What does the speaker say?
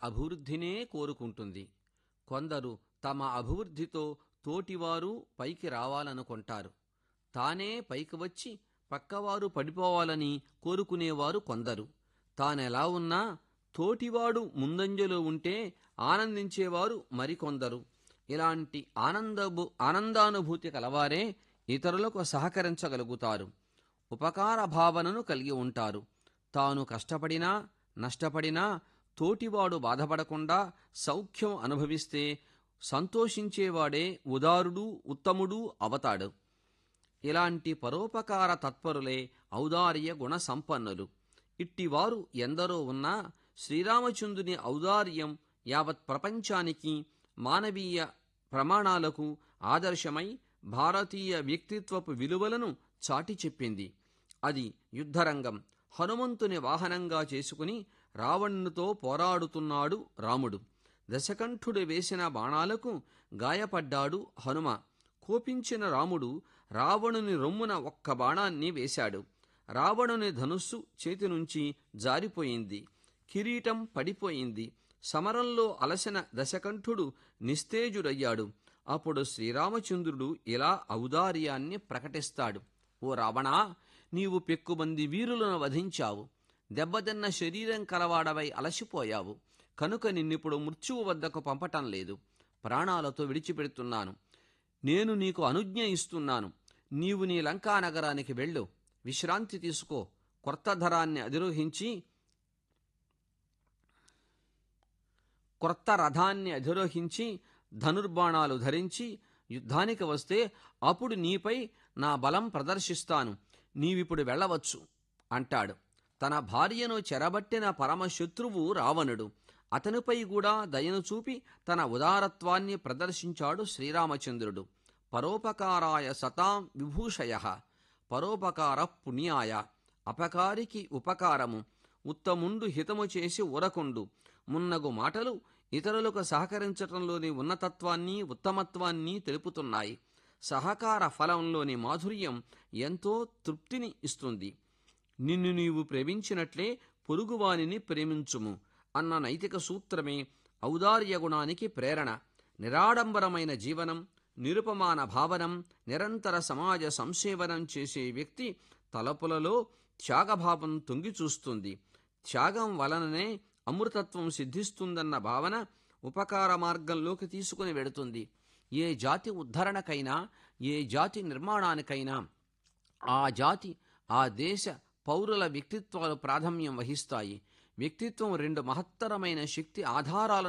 అభివృద్ధినే కోరుకుంటుంది కొందరు తమ అభివృద్ధితో తోటివారు పైకి రావాలనుకుంటారు తానే పైకి వచ్చి పక్కవారు పడిపోవాలని కోరుకునేవారు కొందరు తానెలా ఉన్నా తోటివాడు ముందంజలో ఉంటే ఆనందించేవారు మరికొందరు ఇలాంటి ఆనందభూ ఆనందానుభూతి కలవారే ఇతరులకు సహకరించగలుగుతారు ఉపకార భావనను కలిగి ఉంటారు తాను కష్టపడినా నష్టపడినా తోటివాడు బాధపడకుండా సౌఖ్యం అనుభవిస్తే సంతోషించేవాడే ఉదారుడు ఉత్తముడు అవతాడు ఇలాంటి పరోపకార తత్పరులే ఔదార్య గుణ సంపన్నులు ఇట్టివారు ఎందరో ఉన్నా శ్రీరామచంద్రుని ఔదార్యం యావత్ ప్రపంచానికి మానవీయ ప్రమాణాలకు ఆదర్శమై భారతీయ వ్యక్తిత్వపు విలువలను చాటి చెప్పింది అది యుద్ధరంగం హనుమంతుని వాహనంగా చేసుకుని రావణునితో పోరాడుతున్నాడు రాముడు దశకంఠుడు వేసిన బాణాలకు గాయపడ్డాడు హనుమ కోపించిన రాముడు రావణుని రొమ్మున ఒక్క బాణాన్ని వేశాడు రావణుని ధనుస్సు చేతి నుంచి జారిపోయింది కిరీటం పడిపోయింది సమరంలో అలసిన దశకంఠుడు నిస్తేజుడయ్యాడు అప్పుడు శ్రీరామచంద్రుడు ఇలా ఔదార్యాన్ని ప్రకటిస్తాడు ఓ రావణా నీవు పెక్కుమంది వీరులను వధించావు దెబ్బతిన్న శరీరం కలవాడవై అలసిపోయావు కనుక నిన్నిప్పుడు మృత్యువు వద్దకు పంపటం లేదు ప్రాణాలతో విడిచిపెడుతున్నాను నేను నీకు అనుజ్ఞ ఇస్తున్నాను నీవు నీ లంకా నగరానికి వెళ్ళు విశ్రాంతి తీసుకో కొత్త ధరాన్ని అధిరోహించి క్రొత్త రథాన్ని అధిరోహించి ధనుర్బాణాలు ధరించి యుద్ధానికి వస్తే అప్పుడు నీపై నా బలం ప్రదర్శిస్తాను నీవిప్పుడు వెళ్ళవచ్చు అంటాడు తన భార్యను చెరబట్టిన పరమశత్రువు రావణుడు అతనిపై కూడా దయను చూపి తన ఉదారత్వాన్ని ప్రదర్శించాడు శ్రీరామచంద్రుడు పరోపకారాయ సతాం విభూషయ పరోపకార పుణ్యాయ అపకారికి ఉపకారము ఉత్తముండు హితము చేసి ఉరకుండు మున్నగు మాటలు ఇతరులకు సహకరించటంలోని ఉన్నతత్వాన్ని ఉత్తమత్వాన్ని తెలుపుతున్నాయి సహకార ఫలంలోని మాధుర్యం ఎంతో తృప్తిని ఇస్తుంది నిన్ను నీవు ప్రేమించినట్లే పొరుగువానిని ప్రేమించుము అన్న నైతిక సూత్రమే ఔదార్య గుణానికి ప్రేరణ నిరాడంబరమైన జీవనం నిరుపమాన భావనం నిరంతర సమాజ సంసేవనం చేసే వ్యక్తి తలపులలో త్యాగభావం తొంగి చూస్తుంది త్యాగం వలననే అమృతత్వం సిద్ధిస్తుందన్న భావన ఉపకార మార్గంలోకి తీసుకుని వెడుతుంది ఏ జాతి ఉద్ధరణకైనా ఏ జాతి నిర్మాణానికైనా ఆ జాతి ఆ దేశ పౌరుల వ్యక్తిత్వాలు ప్రాధాన్యం వహిస్తాయి వ్యక్తిత్వం రెండు మహత్తరమైన శక్తి ఆధారాలను